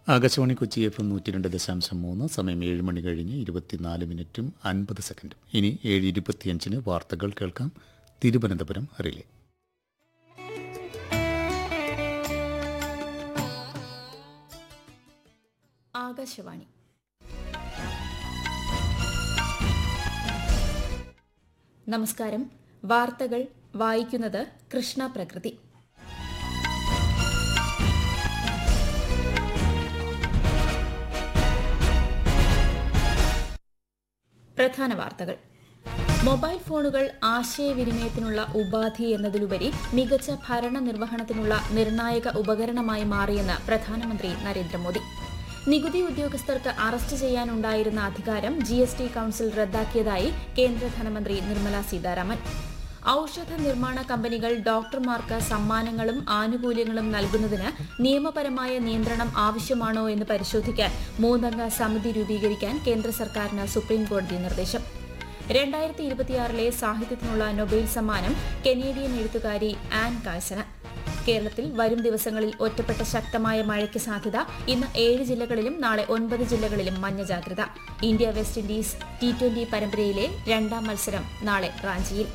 Akashvani Kochi F M നൂറ്റി രണ്ട് ദശാംശം മൂന്ന് സമയം ഏഴ് മണി കഴിഞ്ഞ് ഇരുപത്തിനാല് മിനിറ്റും അൻപത് സെക്കൻഡും ഇനി ഏഴ് ഇരുപത്തിയഞ്ചിന് വാർത്തകൾ കേൾക്കാം തിരുവനന്തപുരം റിലേ ആകാശവാണി നമസ്കാരം വാർത്തകൾ വായിക്കുന്നത് കൃഷ്ണ പ്രകൃതി പ്രധാന വാർത്തകൾ മൊബൈൽ ഫോണുകൾ ആശയവിനിമയത്തിനുള്ള ഉപാധി എന്നതിലുപരി മികച്ച ഭരണ നിർവഹണത്തിനുള്ള നിർണായക ഉപകരണമായി മാറിയെന്ന് പ്രധാനമന്ത്രി നരേന്ദ്രമോദി നികുതി ഉദ്യോഗസ്ഥർക്ക് അറസ്റ്റ് ചെയ്യാനുണ്ടായിരുന്ന അധികാരം ജി എസ് ടി കൌൺസിൽ റദ്ദാക്കിയതായി കേന്ദ്ര ധനമന്ത്രി നിർമ്മല സീതാരാമൻ ഔഷധ നിർമ്മാണ കമ്പനികൾ ഡോക്ടർമാർക്ക് സമ്മാനങ്ങളും ആനുകൂല്യങ്ങളും നൽകുന്നതിന് നിയമപരമായ നിയന്ത്രണം ആവശ്യമാണോ എന്ന് പരിശോധിക്കാൻ മൂന്നംഗ സമിതി രൂപീകരിക്കാൻ കേന്ദ്ര സർക്കാരിന് സുപ്രീംകോടതി നിർദ്ദേശം രണ്ടായിരത്തി ഇരുപത്തിയാറിലെ സാഹിത്യത്തിനുള്ള നൊബേൽ സമ്മാനം കനേഡിയൻ എഴുത്തുകാരി ആൻ കാഴ്സന് കേരളത്തിൽ വരും ദിവസങ്ങളിൽ ഒറ്റപ്പെട്ട ശക്തമായ മഴയ്ക്ക് സാധ്യത ഇന്ന് ഏഴ് ജില്ലകളിലും നാളെ ഒൻപത് ജില്ലകളിലും മഞ്ഞ ജാഗ്രത India West Indies T twenty പരമ്പരയിലെ രണ്ടാം മത്സരം നാളെ റാഞ്ചിയിൽ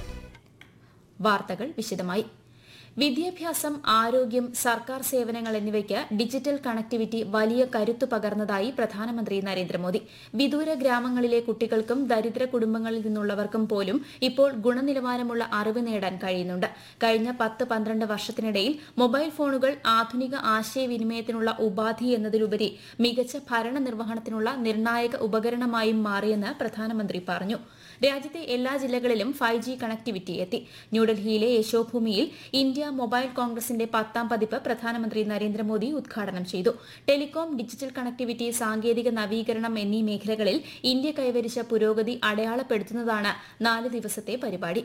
വാർത്തകൾ വിശദമായി വിദ്യാഭ്യാസം ആരോഗ്യം സർക്കാർ സേവനങ്ങൾ എന്നിവയ്ക്ക് ഡിജിറ്റൽ കണക്ടിവിറ്റി വലിയ കരുത്തു പകർന്നതായി പ്രധാനമന്ത്രി നരേന്ദ്രമോദി വിദൂര ഗ്രാമങ്ങളിലെ കുട്ടികൾക്കും ദരിദ്ര കുടുംബങ്ങളിൽ നിന്നുള്ളവർക്കും പോലും ഇപ്പോൾ ഗുണനിലവാരമുള്ള അറിവ് നേടാൻ കഴിയുന്നുണ്ട് കഴിഞ്ഞ പത്ത് പന്ത്രണ്ട് വർഷത്തിനിടയിൽ മൊബൈൽ ഫോണുകൾ ആധുനിക ആശയവിനിമയത്തിനുള്ള ഉപാധി എന്നതിലുപരി മികച്ച ഭരണ നിർവഹണത്തിനുള്ള നിർണായക ഉപകരണമായും മാറിയെന്ന് പ്രധാനമന്ത്രി പറഞ്ഞു രാജ്യത്തെ എല്ലാ ജില്ലകളിലും ഫൈവ് ജി കണക്ടിവിറ്റി എത്തി ന്യൂഡൽഹിയിലെ യശോഭൂമിയിൽ ഇന്ത്യ മൊബൈൽ കോൺഗ്രസിന്റെ പത്താം പതിപ്പ് പ്രധാനമന്ത്രി നരേന്ദ്രമോദി ഉദ്ഘാടനം ചെയ്തു ടെലികോം ഡിജിറ്റൽ കണക്ടിവിറ്റി സാങ്കേതിക നവീകരണം എന്നീ മേഖലകളിൽ ഇന്ത്യ കൈവരിച്ച പുരോഗതി അടയാളപ്പെടുത്തുന്നതാണ് നാല് ദിവസത്തെ പരിപാടി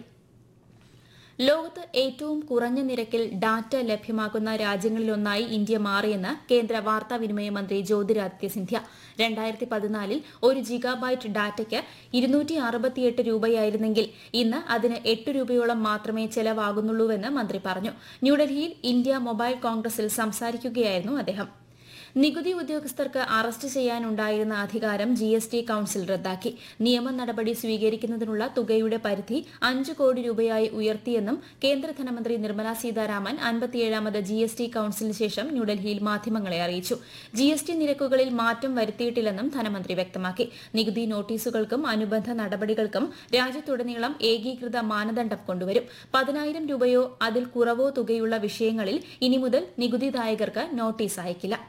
ലോകത്ത് ഏറ്റവും കുറഞ്ഞ നിരക്കിൽ ഡാറ്റ ലഭ്യമാക്കുന്ന രാജ്യങ്ങളിലൊന്നായി ഇന്ത്യ മാറിയെന്ന് കേന്ദ്ര വാർത്താവിനിമയ മന്ത്രി ജ്യോതിരാദിത്യ സിന്ധ്യ രണ്ടായിരത്തി പതിനാലിൽ ഒരു ജിഗാബൈറ്റ് ഡാറ്റയ്ക്ക് ഇരുന്നൂറ്റി അറുപത്തിയെട്ട് രൂപയായിരുന്നെങ്കിൽ ഇന്ന് അതിന് എട്ട് രൂപയോളം മാത്രമേ ചെലവാകുന്നുള്ളൂവെന്ന് മന്ത്രി പറഞ്ഞു ന്യൂഡൽഹിയിൽ ഇന്ത്യ മൊബൈൽ കോൺഗ്രസിൽ സംസാരിക്കുകയായിരുന്നു അദ്ദേഹം നികുതി ഉദ്യോഗസ്ഥർക്ക് അറസ്റ്റ് ചെയ്യാനുണ്ടായിരുന്ന അധികാരം ജി എസ് ടി കൌൺസിൽ റദ്ദാക്കി നിയമ നടപടി സ്വീകരിക്കുന്നതിനുള്ള തുകയുടെ പരിധി അഞ്ച് കോടി രൂപയായി ഉയർത്തിയെന്നും കേന്ദ്ര ധനമന്ത്രി നിർമ്മല സീതാരാമൻ അൻപത്തിയേഴാമത് ജി എസ് ടി കൌൺസിലിന് ശേഷം ന്യൂഡൽഹിയിൽ മാധ്യമങ്ങളെ അറിയിച്ചു ജി എസ് ടി നിരക്കുകളിൽ മാറ്റം വരുത്തിയിട്ടില്ലെന്നും ധനമന്ത്രി വ്യക്തമാക്കി നികുതി നോട്ടീസുകൾക്കും അനുബന്ധ നടപടികൾക്കും രാജ്യത്തുടനീളം ഏകീകൃത മാനദണ്ഡം കൊണ്ടുവരും പതിനായിരം രൂപയോ അതിൽ കുറവോ തുകയുള്ള വിഷയങ്ങളിൽ ഇനി മുതൽ നികുതിദായകർക്ക് നോട്ടീസ് അയക്കില്ല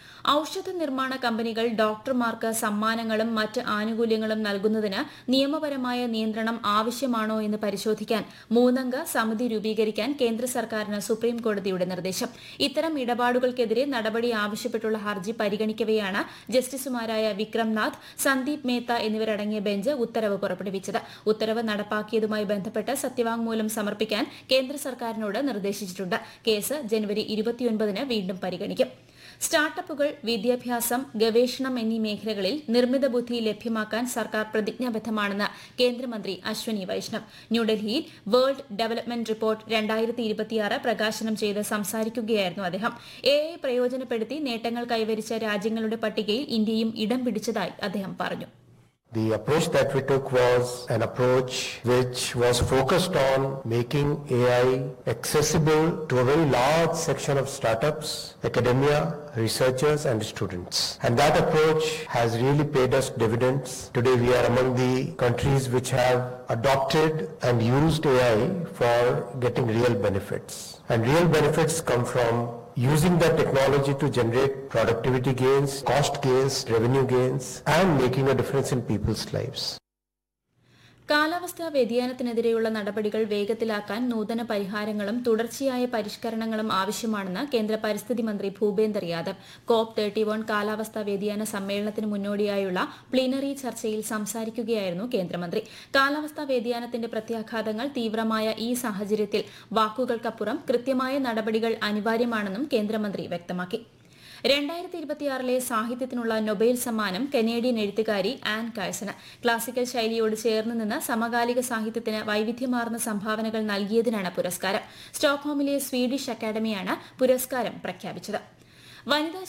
ഔഷധ നിർമ്മാണ കമ്പനികൾ ഡോക്ടർമാർക്ക് സമ്മാനങ്ങളും മറ്റ് ആനുകൂല്യങ്ങളും നൽകുന്നതിന് നിയമപരമായ നിയന്ത്രണം ആവശ്യമാണോ എന്ന് പരിശോധിക്കാൻ മൂന്നംഗ സമിതി രൂപീകരിക്കാൻ കേന്ദ്ര സർക്കാരിന് സുപ്രീം കോടതിയുടെ നിർദ്ദേശം ഇത്തരം ഇടപാടുകൾക്കെതിരെ നടപടി ആവശ്യപ്പെട്ടുള്ള ഹർജി പരിഗണിക്കവെയാണ് ജസ്റ്റിസുമാരായ വിക്രംനാഥ് സന്ദീപ് മേത്ത എന്നിവരടങ്ങിയ ബെഞ്ച് ഉത്തരവ് പുറപ്പെടുവിച്ചത് ഉത്തരവ് നടപ്പാക്കിയതുമായി ബന്ധപ്പെട്ട് സത്യവാങ്മൂലം സമർപ്പിക്കാൻ കേന്ദ്ര സർക്കാരിനോട് നിർദ്ദേശിച്ചിട്ടുണ്ട് കേസ് ജനുവരി ഇരുപത്തിയൊൻപതിന് വീണ്ടും പരിഗണിക്കും സ്റ്റാർട്ടപ്പുകൾ വിദ്യാഭ്യാസം ഗവേഷണം എന്നീ മേഖലകളിൽ നിർമ്മിത ബുദ്ധി ലഭ്യമാക്കാൻ സർക്കാർ പ്രതിജ്ഞാബദ്ധമാണെന്ന് കേന്ദ്രമന്ത്രി അശ്വനി വൈഷ്ണവ് ന്യൂഡൽഹിയിൽ വേൾഡ് ഡെവലപ്മെന്റ് റിപ്പോർട്ട് രണ്ടായിരത്തി ഇരുപത്തിയാറ് പ്രകാശനം ചെയ്ത് സംസാരിക്കുകയായിരുന്നു അദ്ദേഹം എ ഐ പ്രയോജനപ്പെടുത്തി നേട്ടങ്ങൾ കൈവരിച്ച രാജ്യങ്ങളുടെ പട്ടികയിൽ ഇന്ത്യയും ഇടം പിടിച്ചതായി അദ്ദേഹം പറഞ്ഞു The approach that we took was an approach which was focused on making AI accessible to a very large section of startups, academia, researchers and students. And that approach has really paid us dividends. Today we are among the countries which have adopted and used AI for getting real benefits. And real benefits come from using that technology to generate productivity gains, cost gains, revenue gains, and making a difference in people's lives. കാലാവസ്ഥാ വ്യതിയാനത്തിനെതിരെയുള്ള നടപടികൾ വേഗത്തിലാക്കാൻ നൂതന പരിഹാരങ്ങളും തുടർച്ചയായ പരിഷ്കരണങ്ങളും ആവശ്യമാണെന്ന് കേന്ദ്ര പരിസ്ഥിതി മന്ത്രി Bhupender Yadav COP thirty one കാലാവസ്ഥാ വ്യതിയാന സമ്മേളനത്തിന് മുന്നോടിയായുള്ള പ്ലീനറി ചർച്ചയിൽ സംസാരിക്കുകയായിരുന്നു കേന്ദ്രമന്ത്രി കാലാവസ്ഥാ വ്യതിയാനത്തിന്റെ പ്രത്യാഘാതങ്ങൾ തീവ്രമായ ഈ സാഹചര്യത്തിൽ വാക്കുകൾക്കപ്പുറം കൃത്യമായ നടപടികൾ അനിവാര്യമാണെന്നും കേന്ദ്രമന്ത്രി വ്യക്തമാക്കി രണ്ടായിരത്തി ഇരുപത്തിയാറിലെ സാഹിത്യത്തിനുള്ള നൊബേൽ സമ്മാനം കനേഡിയൻ എഴുത്തുകാരി ആൻ കാഴ്സന് ക്ലാസിക്കൽ ശൈലിയോട് ചേർന്ന് നിന്ന് സമകാലിക സാഹിത്യത്തിന് വൈവിധ്യമാർന്ന സംഭാവനകൾ നൽകിയതിനാണ് പുരസ്കാരം സ്റ്റോക്ക്ഹോമിലെ സ്വീഡിഷ് അക്കാദമിയാണ് പുരസ്കാരം പ്രഖ്യാപിച്ചത് വനിതാ